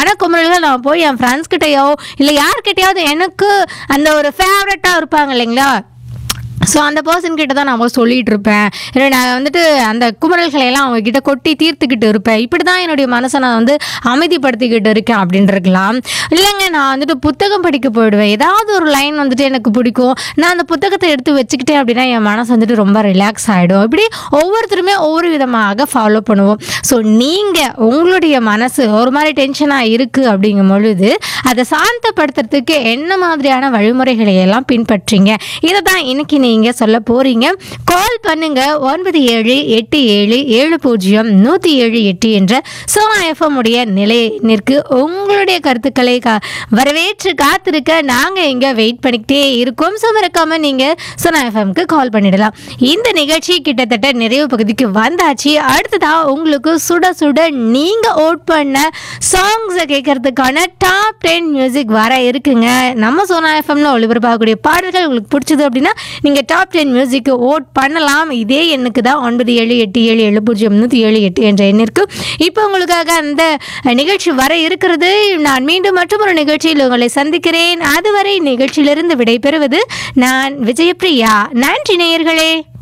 மனக்குமுறல்கள் நான் போய் என் ஃப்ரெண்ட்ஸ் கிட்டயோ இல்லை யார்கிட்டயாவது எனக்கு அந்த ஒரு ஃபேவரட்டாக இருப்பாங்க இல்லைங்களா ஸோ அந்த பர்சன் கிட்ட தான் நான் போய் சொல்லிட்டு இருப்பேன் இல்லை நான் வந்துட்டு அந்த குமரல்களை எல்லாம் அவங்க கிட்ட கொட்டி தீர்த்துக்கிட்டு இருப்பேன் இப்படி தான் என்னுடைய மனசை நான் வந்து அமைதிப்படுத்திக்கிட்டு இருக்கேன் அப்படின்ட்டுருக்கலாம் இல்லைங்க நான் வந்துட்டு புத்தகம் படிக்க போயிடுவேன் ஏதாவது ஒரு லைன் வந்துட்டு எனக்கு பிடிக்கும் நான் அந்த புத்தகத்தை எடுத்து வச்சுக்கிட்டேன் அப்படின்னா என் மனசு வந்துட்டு ரொம்ப ரிலாக்ஸ் ஆகிடும் இப்படி ஒவ்வொருத்தருமே ஒவ்வொரு விதமாக ஃபாலோ பண்ணுவோம் ஸோ நீங்கள் உங்களுடைய மனசு ஒரு மாதிரி டென்ஷனாக இருக்குது அப்படிங்கும் பொழுது அதை சாந்தப்படுத்துறதுக்கு என்ன மாதிரியான வழிமுறைகளை எல்லாம் பின்பற்றீங்க இதை தான் இன்னைக்கு நீங்கள் சொல்ல போகிறீங்க கால் பண்ணுங்க ஒன்பது ஏழு எட்டு ஏழு ஏழு பூஜ்ஜியம் நூற்றி ஏழு எட்டு என்ற சோனா எஃப்எம் உடைய நிலையிற்கு உங்களுடைய கருத்துக்களை கா வரவேற்று காத்திருக்க நாங்கள் இங்கே வெயிட் பண்ணிக்கிட்டே இருக்கோம் ஸோ மறக்காம நீங்கள் சோனா எஃப்எம்க்கு கால் பண்ணிடலாம் இந்த நிகழ்ச்சி கிட்டத்தட்ட நிறைவு பகுதிக்கு வந்தாச்சு அடுத்ததாக உங்களுக்கு சுட சுட நீங்கள் ஓட் பண்ண சாங்ஸை கேட்கறதுக்கான டாப் டென் மியூசிக் வர இருக்குங்க நம்ம சோனா எஃப்எம்ல ஒளிபரப்பாகக்கூடிய பாடல்கள் உங்களுக்கு பிடிச்சது அப்படின்னா நீங்கள் டாப் டென் மியூசிக்கு ஓட் பண்ணலாம் இதே எண்ணுக்கு தான் ஒன்பது ஏழு எட்டு ஏழு ஏழு பூஜ்ஜியம் நூற்றி ஏழு எட்டு என்ற எண்ணிற்கு இப்போ உங்களுக்காக அந்த நிகழ்ச்சி வர இருக்கிறது நான் மீண்டும் மற்றொரு நிகழ்ச்சியில் உங்களை சந்திக்கிறேன் அதுவரை நிகழ்ச்சியிலிருந்து விடைபெறுவது நான் விஜயபிரியா நன்றி நேயர்களே